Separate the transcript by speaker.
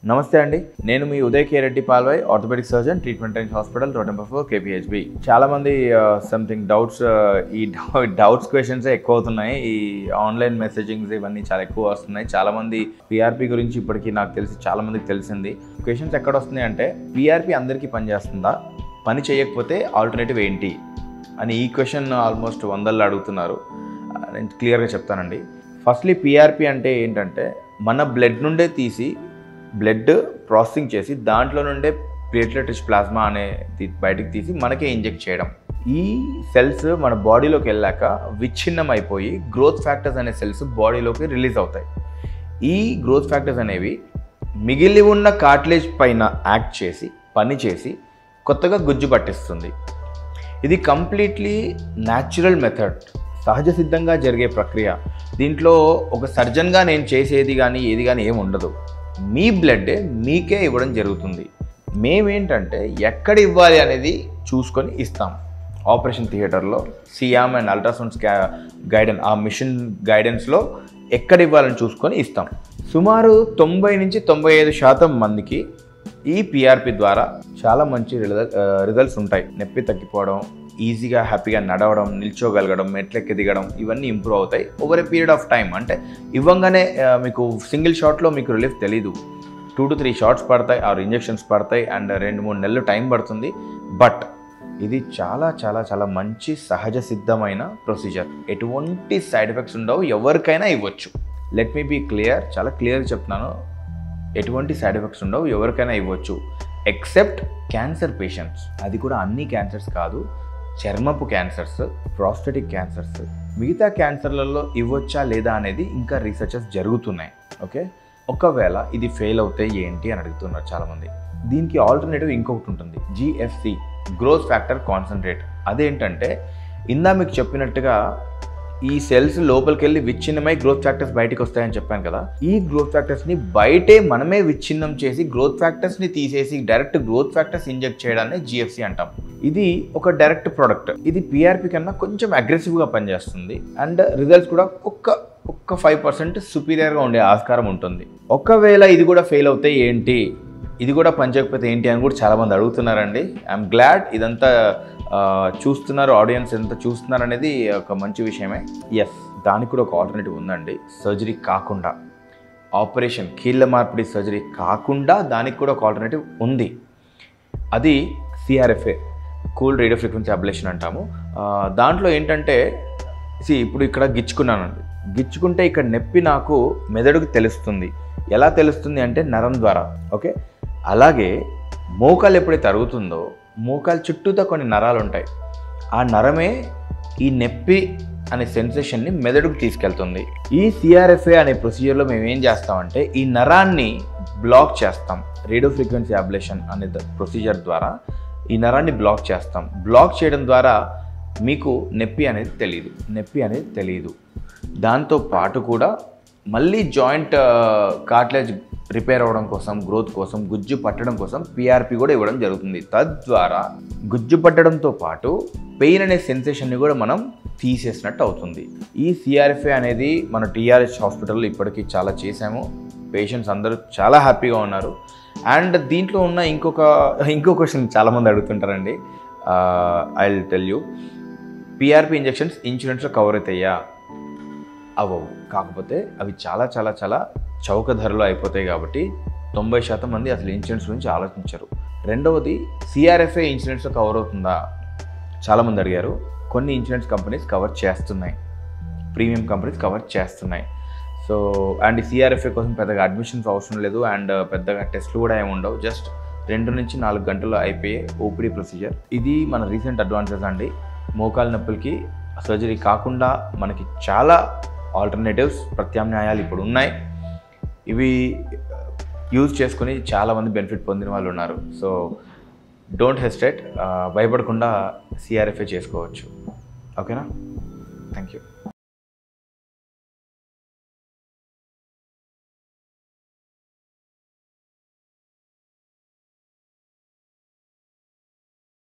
Speaker 1: నమస్తే అండి నేను మీ Uday K Reddy Palvai orthopaedic surgeon treatment range hospital road number four KPHB చాలా మంది సంథింగ్ డౌట్స్ ఈ డౌట్స్ క్వశ్చన్స్ ఎక్కువ అవుతున్నాయి ఈ ఆన్లైన్ మెసేజింగ్స్ ఇవన్నీ చాలా ఎక్కువ వస్తున్నాయి చాలా మంది పిఆర్పి గురించి ఇప్పటికీ నాకు తెలిసి చాలా మందికి తెలిసింది క్వశ్చన్స్ ఎక్కడ వస్తున్నాయి అంటే పిఆర్పి అందరికీ పనిచేస్తుందా పని చేయకపోతే ఆల్టర్నేటివ్ ఏంటి అని ఈ క్వశ్చన్ ఆల్మోస్ట్ వందల్లో అడుగుతున్నారు ఆ, నేను క్లియర్గా చెప్తానండి ఫస్ట్లీ పిఆర్పి అంటే ఏంటంటే మన బ్లడ్ నుండే తీసి బ్లడ్ ప్రాసెసింగ్ చేసి దాంట్లో నుండే ప్లేట్లెట్ రిచ్ ప్లాస్మా అనే ది- బయటికి తీసి మనకే ఇంజెక్ట్ చేయడం ఈ సెల్స్ మన బాడీలోకి వెళ్ళాక విచ్ఛిన్నం అయిపోయి గ్రోత్ ఫ్యాక్టర్స్ అనే సెల్స్ బాడీలోకి రిలీజ్ అవుతాయి ఈ గ్రోత్ ఫ్యాక్టర్స్ అనేవి మిగిలి ఉన్న కార్టిలేజ్ పైన యాక్ట్ చేసి పని చేసి కొత్తగా గుజ్జు పట్టిస్తుంది ఇది కంప్లీట్లీ న్యాచురల్ మెథడ్ సహజ సిద్ధంగా జరిగే ప్రక్రియ దీంట్లో ఒక సర్జన్గా నేను చేసేది కానీ ఏది కానీ ఏమి ఉండదు మీ బ్లడ్ మీకే ఇవ్వడం జరుగుతుంది మేమేంటంటే ఎక్కడ ఇవ్వాలి అనేది చూసుకొని ఇస్తాం ఆపరేషన్ థియేటర్లో C arm and ultrasound scan guidance ఆ మిషన్ గైడెన్స్లో ఎక్కడ ఇవ్వాలని చూసుకొని ఇస్తాం సుమారు తొంభై నుంచి తొంభై ఐదు శాతం మందికి ఈ పిఆర్పి ద్వారా చాలా మంచి రిజల్ట్స్ ఉంటాయి నొప్పి తగ్గిపోవడం ఈజీగా హ్యాపీగా నడవడం నిల్చోగలగడం మెట్లెక్కి దిగడం ఇవన్నీ ఇంప్రూవ్ అవుతాయి over a period of time అంటే ఇవ్వంగానే ఆ, మీకు సింగిల్ షాట్లో మీకు రిలీఫ్ తెలీదు టూ టు త్రీ షార్ట్స్ పడతాయి ఆరు ఇంజెక్షన్స్ పడతాయి అండ్ రెండు మూడు నెలలు టైం పడుతుంది బట్ ఇది చాలా చాలా చాలా మంచి సహజ సిద్ధమైన ప్రొసీజర్ ఎటువంటి సైడ్ ఎఫెక్ట్స్ ఉండవు ఎవరికైనా ఇవ్వచ్చు లెట్ మీ బీ క్లియర్ చాలా క్లియర్గా చెప్తున్నాను ఎటువంటి సైడ్ ఎఫెక్ట్స్ ఉండవు ఎవరికైనా ఇవ్వచ్చు ఎక్సెప్ట్ క్యాన్సర్ పేషెంట్స్ అది కూడా అన్ని క్యాన్సర్స్ కాదు చర్మపు క్యాన్సర్స్ ప్రాస్టెటిక్ క్యాన్సర్స్ మిగతా క్యాన్సర్లలో ఇవ్వచ్చా లేదా అనేది ఇంకా రీసెర్చెస్ జరుగుతున్నాయి ఓకే ఒకవేళ ఇది ఫెయిల్ అవుతే ఏంటి అని అడుగుతున్నారు చాలామంది దీనికి ఆల్టర్నేటివ్ ఇంకొకటి ఉంటుంది జిఎఫ్సి గ్రోత్ ఫ్యాక్టర్ కాన్సన్ట్రేట్ అదేంటంటే ఇందా మీకు చెప్పినట్టుగా ఈ సెల్స్ లోపలికి వెళ్ళి విచ్ఛిన్నమై గ్రోత్ ఫ్యాక్టర్స్ బయటకు వస్తాయని చెప్పాను కదా ఈ గ్రోత్ ఫ్యాక్టర్స్ని బయటే మనమే విచ్ఛిన్నం చేసి గ్రోత్ ఫ్యాక్టర్స్ని తీసేసి డైరెక్ట్ గ్రోత్ ఫ్యాక్టర్స్ ఇంజెక్ట్ చేయడాన్ని జిఎఫ్సి అంటాం ఇది ఒక డైరెక్ట్ ప్రోడక్ట్ ఇది పిఆర్పి కన్నా కొంచెం అగ్రెసివ్గా పనిచేస్తుంది అండ్ రిజల్ట్స్ కూడా ఒక్క ఒక్క ఫైవ్ పర్సెంట్ సుపీరియర్గా ఉండే ఆస్కారం ఉంటుంది ఒకవేళ ఇది కూడా ఫెయిల్ అవుతే ఏంటి ఇది కూడా పనిచేయకపోతే ఏంటి అని కూడా చాలామంది అడుగుతున్నారండి ఐఎమ్ గ్లాడ్ ఇదంతా ఆ, చూస్తున్నారు ఆడియన్స్ ఎంత చూస్తున్నారు అనేది ఒక మంచి విషయమే ఎస్ దానికి కూడా ఒక ఆల్టర్నేటివ్ ఉందండి సర్జరీ కాకుండా ఆపరేషన్ కీళ్ళ మార్పిడి సర్జరీ కాకుండా దానికి కూడా ఒక ఆల్టర్నేటివ్ ఉంది అది CRFA cool radio frequency ablation అంటాము ఆ, దాంట్లో ఏంటంటే see ఇప్పుడు ఇక్కడ గిచ్చుకున్నానండి గిచ్చుకుంటే ఇక్కడ నొప్పి నాకు మెదడుకు తెలుస్తుంది ఎలా తెలుస్తుంది అంటే నరం ద్వారా ఓకే అలాగే మోకాలు ఎప్పుడైతే అరుగుతుందో మోకాలు చుట్టూతో కొన్ని నరాలు ఉంటాయి ఆ నరమే ఈ నొప్పి అనే సెన్సేషన్ని మెదడుకు తీసుకెళ్తుంది ఈ సిఆర్ఎఫ్ఏ అనే ప్రొసీజర్లో మేము ఏం చేస్తామంటే ఈ నరాన్ని బ్లాక్ చేస్తాం రేడియో ఫ్రీక్వెన్సీ అబ్లేషన్ అనే ప్రొసీజర్ ద్వారా ఈ నరాన్ని బ్లాక్ చేస్తాం బ్లాక్ చేయడం ద్వారా మీకు నొప్పి అనేది తెలియదు నొప్పి అనేది తెలియదు దాంతో పాటు కూడా మళ్ళీ జాయింట్ కార్ట్లేజ్ రిపేర్ అవ్వడం కోసం గ్రోత్ కోసం గుజ్జు పట్టడం కోసం పిఆర్పి కూడా ఇవ్వడం జరుగుతుంది తద్వారా గుజ్జు పట్టడంతో పాటు పెయిన్ అనే సెన్సేషన్ని కూడా మనం తీసేసినట్టు అవుతుంది ఈ సిఆర్ఎఫ్ఏ అనేది మన టీఆర్ఎస్ హాస్పిటల్లో ఇప్పటికీ చాలా చేశాము పేషెంట్స్ అందరూ చాలా హ్యాపీగా ఉన్నారు అండ్ దీంట్లో ఉన్న ఇంకొక ఇంకో క్వశ్చన్ చాలామంది అడుగుతుంటారండి I will tell you PRP injections ఇన్సూరెన్స్లో కవర్ అవుతాయా అవ్వవు కాకపోతే అవి చాలా చాలా చాలా చౌక ధరలో అయిపోతాయి కాబట్టి తొంభై శాతం మంది అసలు ఇన్సూరెన్స్ గురించి ఆలోచించరు రెండవది సిఆర్ఎఫ్ఏ ఇన్సూరెన్స్లో కవర్ అవుతుందా చాలామంది అడిగారు కొన్ని ఇన్సూరెన్స్ కంపెనీస్ కవర్ చేస్తున్నాయి ప్రీమియం కంపెనీస్ కవర్ చేస్తున్నాయి సో అండ్ సిఆర్ఎఫ్ఏ కోసం పెద్దగా అడ్మిషన్స్ అవసరం లేదు అండ్ పెద్దగా టెస్ట్లు కూడా ఏమి ఉండవు జస్ట్ రెండు నుంచి నాలుగు గంటల్లో అయిపోయే ఓపీడీ ప్రొసీజర్ ఇది మన రీసెంట్ అడ్వాన్సెస్ అండి మోకాలు నొప్పులకి సర్జరీ కాకుండా మనకి చాలా ఆల్టర్నేటివ్స్ ప్రత్యామ్నాయాలు ఇప్పుడు ఉన్నాయి ఇవి యూజ్ చేసుకుని చాలామంది బెనిఫిట్ పొందిన వాళ్ళు ఉన్నారు సో డోంట్ హెస్టేట్ భయపడకుండా సిఆర్ఎఫ్ఏ చేసుకోవచ్చు ఓకేనా థ్యాంక్ యూ